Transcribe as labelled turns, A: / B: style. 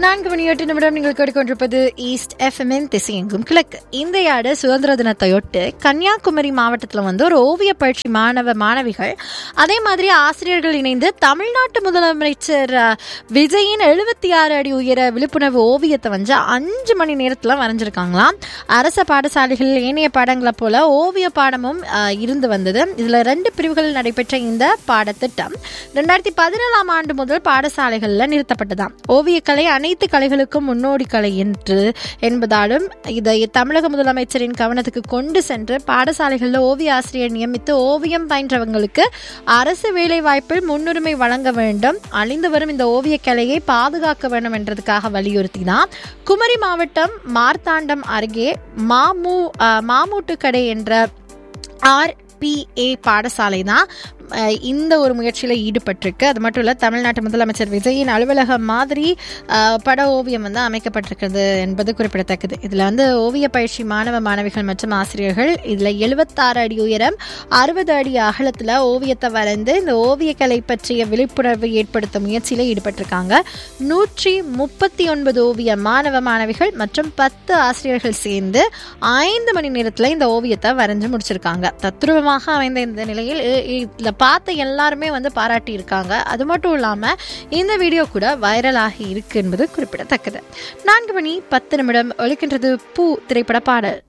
A: நான்கு மணி எட்டு நிமிடம் நீங்கள் கேட்டுக்கொண்டிருப்பது ஈஸ்ட் எஃப்எம்என் திசையெங்கும் கிழக்கு இந்த ஆடு சுதந்திர தினத்தையொட்டு கன்னியாகுமரி மாவட்டத்தில் வந்து ஒரு ஓவிய பயிற்சி மாணவ மாணவிகள் அதே மாதிரி ஆசிரியர்கள் இணைந்து தமிழ்நாட்டு முதலமைச்சர் அஹ், விஜயின் எழுபத்தி ஆறு அடி உயர விழிப்புணர்வு ஓவியத்தை வந்து அஞ்சு மணி நேரத்தில் வரைஞ்சிருக்காங்களாம் அரச பாடசாலைகள் ஏனைய பாடங்களை போல ஓவிய பாடமும் அஹ், இருந்து வந்தது இதில் ரெண்டு பிரிவுகளில் நடைபெற்ற இந்த பாடத்திட்டம் ரெண்டாயிரத்தி பதினேழாம் ஆண்டு முதல் பாடசாலைகளில் நிறுத்தப்பட்டதாம் ஓவியக்கலை அனைத்து கலைகளுக்கும் முன்னோடி கலை என்று என்பதாலும் இதை தமிழக முதலமைச்சரின் கவனத்துக்கு கொண்டு சென்று பாடசாலைகளில் ஓவிய ஆசிரியர் நியமித்து ஓவியம் பயின்றவங்களுக்கு அரசு வேலை வாய்ப்பில் முன்னுரிமை வழங்க வேண்டும் அழிந்து வரும் இந்த ஓவியக்கலையை பாதுகாக்க வேண்டும் என்றதுக்காக வலியுறுத்தி தான் குமரி மாவட்டம் மார்த்தாண்டம் அருகே மாமு அஹ், மாமூட்டுக்கடை என்ற ஆர்பிஏ பாடசாலை தான் அஹ், இந்த ஒரு முயற்சியில் ஈடுபட்டிருக்கு அது மட்டும் இல்லை தமிழ்நாட்டு முதலமைச்சர் விஜயின் அலுவலகம் மாதிரி அஹ், பட ஓவியம் வந்து அமைக்கப்பட்டிருக்கிறது என்பது குறிப்பிடத்தக்கது இதில் வந்து ஓவிய பயிற்சி மாணவ மாணவிகள் மற்றும் ஆசிரியர்கள் இதில் எழுபத்தாறு அடி உயரம் அறுபது அடி அகலத்தில் ஓவியத்தை வரைந்து இந்த ஓவியக்கலை பற்றிய விழிப்புணர்வு ஏற்படுத்தும் முயற்சியில் ஈடுபட்டிருக்காங்க நூற்றி முப்பத்தி ஒன்பது ஓவிய மாணவ மாணவிகள் மற்றும் பத்து ஆசிரியர்கள் சேர்ந்து ஐந்து மணி நேரத்தில் இந்த ஓவியத்தை வரைஞ்சு முடிச்சிருக்காங்க தத்ரூபமாக அமைந்த இந்த நிலையில் இ- இதில் பார்த்த எல்லாருமே வந்து பாராட்டி இருக்காங்க அது மட்டும் இல்லாமல் இந்த வீடியோ கூட வைரல் ஆகி இருக்கு என்பது குறிப்பிடத்தக்கது நான்கு மணி பத்து நிமிடம் ஒழிக்கின்றது பூ திரைப்பட பாடல்